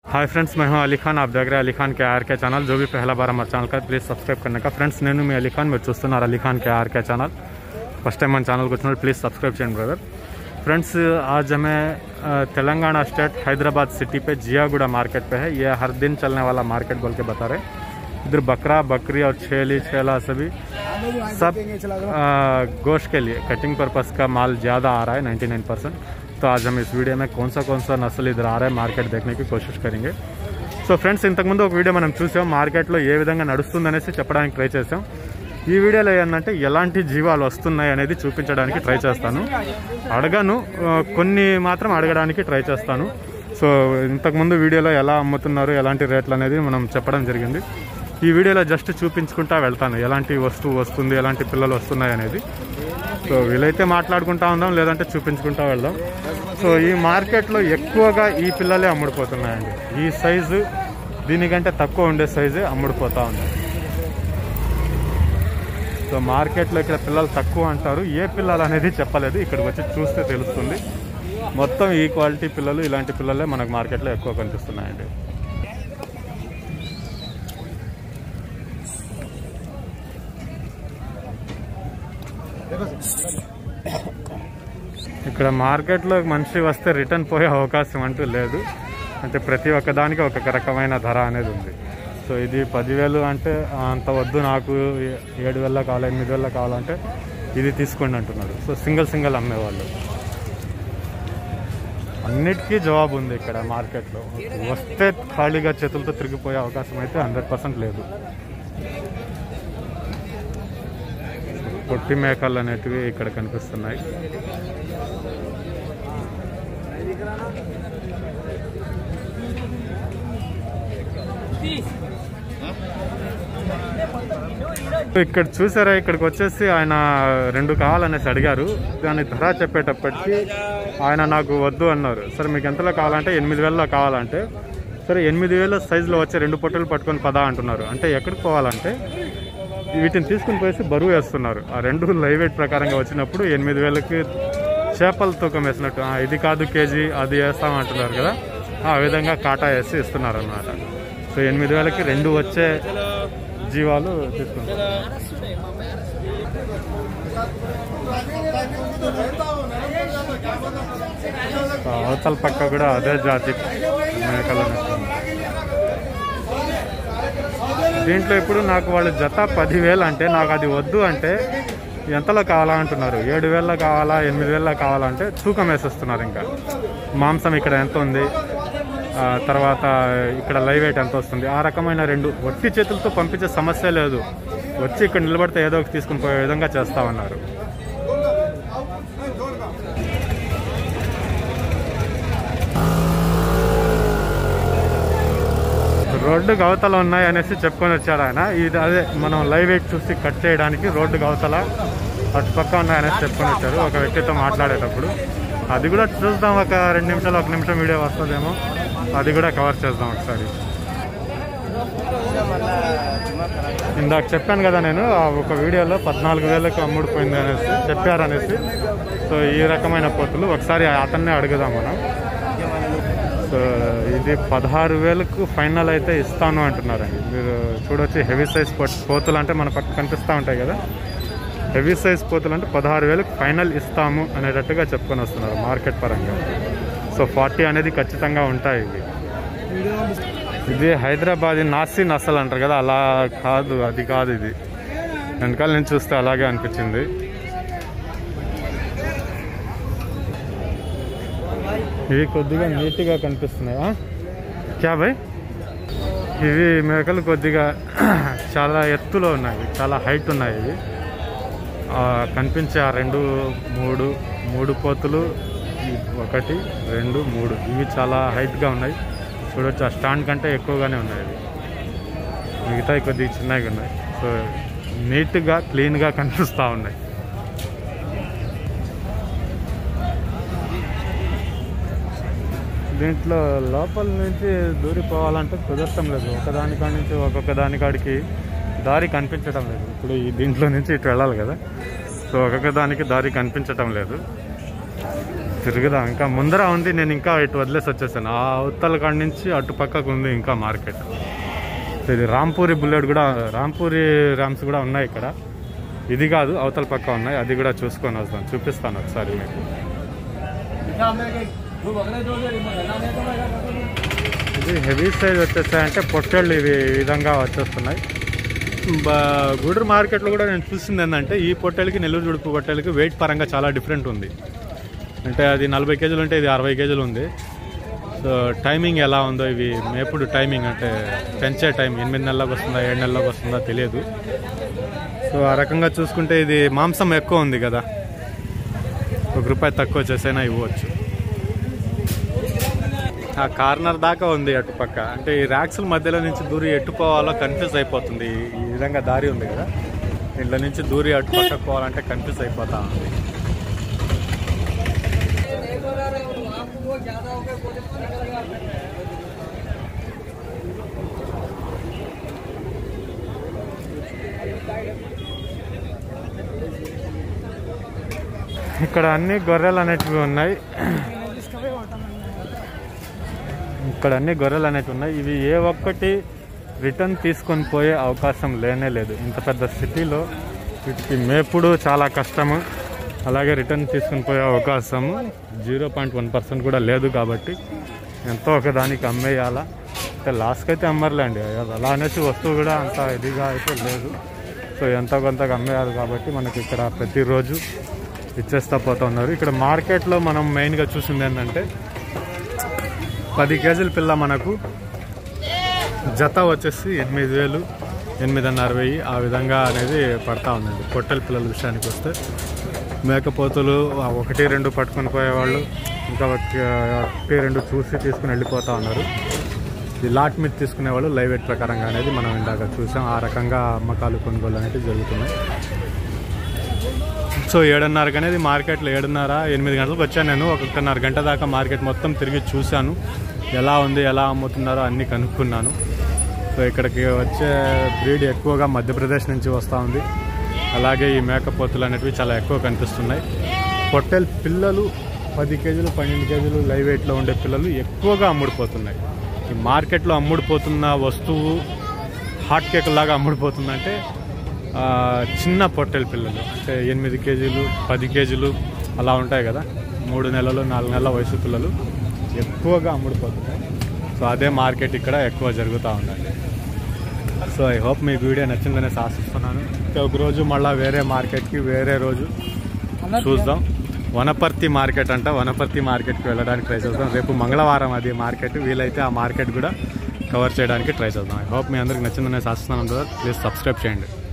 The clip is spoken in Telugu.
हाय फ्रेंड्स मैं हूं अली खान आप देख रहे हैं अली खान के आर के ఛానల్ जो भी पहला बार हमारे ఛానల్ का ప్లీజ్ సబ్స్క్రైబ్ करने का ఫ్రెండ్స్ నేను మీ అలీ ఖాన్ మీరు చూస్తున్నారు అలీ ఖాన్ के आर के ఛానల్ ఫస్ట్ టైం మన ఛానల్కి వచ్చినప్పుడు ప్లీజ్ సబ్స్క్రైब చేయండి బ్రదర్ फ्रेंड्स आज हमें अ, तेलंगाना स्टेट हैदराबाद सिटी पे जियागुड़ा मार्केट पे है ये हर दिन चलने वाला मार्केट बोल के बता रहे इधर बकरा बकरी और छेली छेला सभी सब अ, गोश्त के लिए कटिंग पर्पस का माल ज़्यादा आ रहा है 99 परसेंट तो आज हम इस वीडियो में कौन सा कौन सा नस्ल इधर आ रहा है मार्केट देखने की कोशिश करेंगे సో ఫ్రెండ్స్ ఇంతకుముందు ఒక వీడియో మనం చూసాం మార్కెట్లో ఏ విధంగా నడుస్తుందనేసి చెప్పడానికి ట్రై చేసాం ఈ వీడియోలో ఏంటంటే ఎలాంటి జీవాలు వస్తున్నాయి అనేది చూపించడానికి ట్రై చేస్తాను అడగను ఆ, కొన్ని మాత్రం అడగడానికి ట్రై చేస్తాను సో ఇంతకుముందు వీడియోలో ఎలా అమ్ముతున్నారు ఎలాంటి రేట్లు అనేది మనం చెప్పడం జరిగింది ఈ వీడియోలో జస్ట్ చూపించుకుంటా వెళ్తాను ఎలాంటి వస్తువు వస్తుంది ఎలాంటి పిల్లలు వస్తున్నాయి అనేది సో వీలైతే మాట్లాడుకుంటా ఉందాం లేదంటే చూపించుకుంటా వెళ్దాం సో ఈ మార్కెట్లో ఎక్కువగా ఈ పిల్లలే అమ్ముడుపోతున్నాయండి ఈ సైజు దీనికంటే తక్కువ ఉండే సైజే అమ్ముడుపోతా ఉంది సో మార్కెట్లో ఇక్కడ పిల్లలు తక్కువ అంటారు ఏ పిల్లలు అనేది చెప్పలేదు ఇక్కడికి వచ్చి చూస్తే తెలుస్తుంది మొత్తం ఈ క్వాలిటీ పిల్లలు ఇలాంటి పిల్లలే మనకు మార్కెట్లో ఎక్కువ కనిపిస్తున్నాయండి ఇక్కడ మార్కెట్లో మనిషి వస్తే రిటర్న్ పోయే అవకాశం అంటూ లేదు అంటే ప్రతి ఒక్క దానికి ఒక్కొక్క రకమైన ధర అనేది ఉంది సో ఇది పదివేలు అంటే ఆ, అంత వద్దు నాకు ఏ- ఏడు వేల కావాలి ఎనిమిది వేల కావాలంటే ఇది తీసుకోండి అంటున్నారు సో సింగిల్ సింగిల్ అమ్మేవాళ్ళు అన్నిటికీ జవాబు ఉంది ఇక్కడ మార్కెట్లో వస్తే ఖాళీగా చేతులతో తిరిగిపోయే అవకాశం అయితే హండ్రెడ్ పర్సెంట్ లేదు పొట్టి మేకలు అనేటివి ఇక్కడ కనిపిస్తున్నాయి ఇక్కడ చూసారా ఇక్కడికి వచ్చేసి ఆయన రెండు కావాలనేసి అడిగారు దాని ధర చెప్పేటప్పటికి ఆయన నాకు వద్దు అన్నారు సరే మీకు ఎంతలో కావాలంటే ఎనిమిది వేలలో కావాలంటే సరే ఎనిమిది వేల సైజులో వచ్చే రెండు పొట్టలు పట్టుకొని పదా అంటున్నారు అంటే ఎక్కడికి పోవాలంటే వీటిని తీసుకుని పోయేసి బరువు వేస్తున్నారు ఆ రెండు లైవ్ వెయిట్ ప్రకారంగా వచ్చినప్పుడు ఎనిమిది వేలకి చేపల తూకం వేసినట్టు "ఆ, ఇది కాదు కేజీ అది వేస్తామంటున్నారు కదా ఆ విధంగా కాటా వేసి ఇస్తున్నారు అన్నమాట సో ఎనిమిది వేలకి రెండు వచ్చే జీవాలు తీసుకుంటారు సో అవతల పక్క కూడా అదే జాతి మేకలు ఉన్నట్టుంది. దీంట్లో ఇప్పుడు నాకు వాళ్ళు జత పదివేలు అంటే నాకు అది వద్దు అంటే ఎంతలో కావాలా అంటున్నారు ఏడు వేలలో కావాలా ఎనిమిది వేలలో కావాలంటే తూకం వేసేస్తున్నారు ఇంకా మాంసం ఇక్కడ ఎంత ఉంది ఆ, తర్వాత ఇక్కడ లైవ్ వెయిట్ ఎంత వస్తుంది ఆ రకమైన రెండు ఒట్టి చేతులతో పంపించే సమస్య లేదు వచ్చి ఇక్కడ నిలబడితే ఏదో ఒకటి తీసుకుని పోయే విధంగా చేస్తామన్నారు రోడ్డు అవతల ఉన్నాయి అనేసి చెప్పుకొని వచ్చాడు ఆయన ఇది అదే మనం లైవ్ వెయిట్ చూసి కట్ చేయడానికి రోడ్డు అవతల అటు పక్క ఉన్నాయనేసి చెప్పుకొని వచ్చారు ఒక వ్యక్తితో మాట్లాడేటప్పుడు అది కూడా చూద్దాం ఒక రెండు నిమిషాలు ఒక నిమిషం వీడియో వస్తుందేమో అది కూడా కవర్ చేద్దాం ఒకసారి ఇందాక చెప్పాను కదా నేను ఆ ఒక వీడియోలో పద్నాలుగు వేలకు అమ్ముడుపోయింది అనేసి చెప్పారనేసి సో ఈ రకమైన పొత్తులు ఒకసారి అతన్నే అడుగుదాం మనం సో ఇది పదహారు వేలకు ఫైనల్ అయితే ఇస్తాను అంటున్నారండి మీరు చూడొచ్చు హెవీ సైజ్ పోతులు అంటే మన పక్క కనిపిస్తూ ఉంటాయి కదా హెవీ సైజ్ పోతులు అంటే పదహారు వేలకు ఫైనల్ ఇస్తాము అనేటట్టుగా చెప్పుకొని వస్తున్నారు మార్కెట్ పరంగా సో ఫార్టీ అనేది ఖచ్చితంగా ఉంటాయి ఇవి ఇది హైదరాబాద్ నాసి నసల్ అంటారు కదా అలా కాదు అది కాదు ఇది వెనకాల నుంచి చూస్తే అలాగే అనిపించింది ఇవి కొద్దిగా నీట్గా కనిపిస్తున్నాయా క్యా భాయ్ ఇవి మేకలు కొద్దిగా చాలా ఎత్తులో ఉన్నాయి చాలా హైట్ ఉన్నాయి ఇవి ఆ, కనిపించే ఆ రెండు మూడు మూడు పోతులు ఈ ఒకటి రెండు మూడు ఇవి చాలా హైట్గా ఉన్నాయి చూడొచ్చు ఆ స్టాండ్ కంటే ఎక్కువగానే ఉన్నాయి ఇవి మిగతాయి కొద్దిగా చిన్నగా ఉన్నాయి సో నీట్గా క్లీన్గా కనిపిస్తూ ఉన్నాయి దీంట్లో లోపల నుంచి దూరిపోవాలంటే కుదరటం లేదు ఒకదాని కాడి నుంచి ఒక్కొక్క దాని కాడికి దారి కనిపించడం లేదు ఇప్పుడు ఈ దీంట్లో నుంచి ఇటు వెళ్ళాలి కదా సో ఒక్కొక్క దానికి దారి కనిపించటం లేదు తిరుగుదాం ఇంకా ముందర ఉంది నేను ఇంకా ఇటు వదిలేసి వచ్చేసాను ఆ అవతల కాడి నుంచి అటు పక్కకు ఉంది ఇంకా మార్కెట్ ఇది రాంపూరి బుల్లెట్ కూడా రాంపూరి ర్యామ్స్ కూడా ఉన్నాయి ఇక్కడ ఇది కాదు అవతల పక్క ఉన్నాయి అది కూడా చూసుకొని వస్తాను చూపిస్తాను ఒకసారి మీకు ఇది హెవీ సైజ్ వచ్చేసాయంటే పొట్టేళ్ళు ఇవి ఈ విధంగా వచ్చేస్తున్నాయి బా గూడూరు మార్కెట్లో కూడా నేను చూసింది ఏంటంటే ఈ పొట్టేలకి నెల్లూరు జుడుపు పొట్టేలకి వెయిట్ పరంగా చాలా డిఫరెంట్ ఉంది అంటే అది నలభై కేజీలు ఉంటే ఇది అరవై కేజీలు ఉంది సో టైమింగ్ ఎలా ఉందో ఇవి మేపుడు టైమింగ్ అంటే పెంచే టైం ఎనిమిది నెలలకు వస్తుందా ఏడు నెలలకు వస్తుందా తెలియదు సో ఆ రకంగా చూసుకుంటే ఇది మాంసం ఎక్కువ ఉంది కదా ఒక రూపాయి తక్కువ చేసైనా ఇవ్వచ్చు ఆ కార్నర్ దాకా ఉంది అటు పక్క అంటే ఈ ర్యాక్స్ల మధ్యలో నుంచి దూరి ఎటు పోవాలో కన్ఫ్యూజ్ అయిపోతుంది ఈ- ఈ విధంగా దారి ఉంది కదా ఇంట్లో నుంచి దూరి అటు పక్కకు పోవాలంటే కన్ఫ్యూజ్ అయిపోతా ఉంది ఇక్కడ అన్ని గొర్రెలు అనేటివి ఉన్నాయి ఇక్కడ అన్ని గొర్రెలు అనేటివి ఉన్నాయి ఇవి ఏ ఒక్కటి రిటర్న్ తీసుకొని పోయే అవకాశం లేనే లేదు ఇంత పెద్ద సిటీలో వీటికి మేపుడు చాలా కష్టము అలాగే రిటర్న్ తీసుకొని పోయే అవకాశం జీరో పాయింట్ వన్ పర్సెంట్ కూడా లేదు కాబట్టి ఎంతో ఒకదానికి అమ్మేయాలా అంటే లాస్కి అయితే అమ్మర్లేండి అలా అనేసి వస్తువు కూడా అంత ఇదిగా అయితే లేదు సో ఎంతో కొంతగా అమ్మేయాలి కాబట్టి మనకి ఇక్కడ ప్రతిరోజు ఇచ్చేస్తా పోతా ఉన్నారు ఇక్కడ మార్కెట్లో మనం మెయిన్గా చూసింది ఏంటంటే పది కేజీల పిల్ల మనకు జత వచ్చేసి ఎనిమిది వేలు ఎనిమిదిన్నర వెయ్యి ఆ విధంగా అనేది పడతా ఉందండి పొట్టెల పిల్లల విషయానికి వస్తే మేకపోతులు ఆ ఒకటి రెండు పట్టుకొని పోయేవాళ్ళు ఇంకా ఒక- ఒకటి రెండు చూసి తీసుకుని వెళ్ళిపోతా ఉన్నారు ఈ లాట్ మీద తీసుకునే వాళ్ళు లైవ్ వెయిట్ ప్రకారంగా అనేది మనం ఇందాక చూసాం ఆ రకంగా అమ్మకాలు కొనుగోలు అనేవి జరుగుతున్నాయి సో ఏడున్నరకు అనేది మార్కెట్లో ఏడున్నర ఎనిమిది గంటలకు వచ్చాను నేను ఒకటిన్నర గంట దాకా మార్కెట్ మొత్తం తిరిగి చూశాను ఎలా ఉంది ఎలా అమ్ముతున్నారో అన్నీ కనుక్కున్నాను సో ఇక్కడికి వచ్చే బ్రీడ్ ఎక్కువగా మధ్యప్రదేశ్ నుంచి వస్తూ ఉంది అలాగే ఈ మేకపోతులు అనేటివి చాలా ఎక్కువ కనిపిస్తున్నాయి పొట్టెల్ పిల్లలు పది కేజీలు పన్నెండు కేజీలు లైవ్ వెయిట్లో ఉండే పిల్లలు ఎక్కువగా అమ్ముడుపోతున్నాయి ఈ మార్కెట్లో అమ్ముడుపోతున్న వస్తువు హాట్ కేక్ లాగా అమ్ముడుపోతుందంటే ఆ, చిన్న పొట్టెల పిల్లలు అంటే ఎనిమిది కేజీలు పది కేజీలు అలా ఉంటాయి కదా మూడు నెలలు నాలుగు నెలల వయసు పిల్లలు ఎక్కువగా అమ్ముడుపోతున్నాయి సో అదే మార్కెట్ ఇక్కడ ఎక్కువ జరుగుతూ ఉందండి సో ఐ హోప్ మీకు వీడియో నచ్చిందనే ఆశిస్తున్నాను ఇంకా ఒక రోజు మళ్ళీ వేరే మార్కెట్కి వేరే రోజు చూద్దాం వనపర్తి మార్కెట్ అంట వనపర్తి మార్కెట్కి వెళ్ళడానికి ట్రై చేద్దాం రేపు మంగళవారం అది మార్కెట్ వీలైతే ఆ మార్కెట్ కూడా కవర్ చేయడానికి ట్రై చేద్దాం ఐ హోప్ మీ అందరికి నచ్చిందనే ఆశిస్తున్నాను ప్లీజ్ సబ్స్క్రైబ్ చేయండి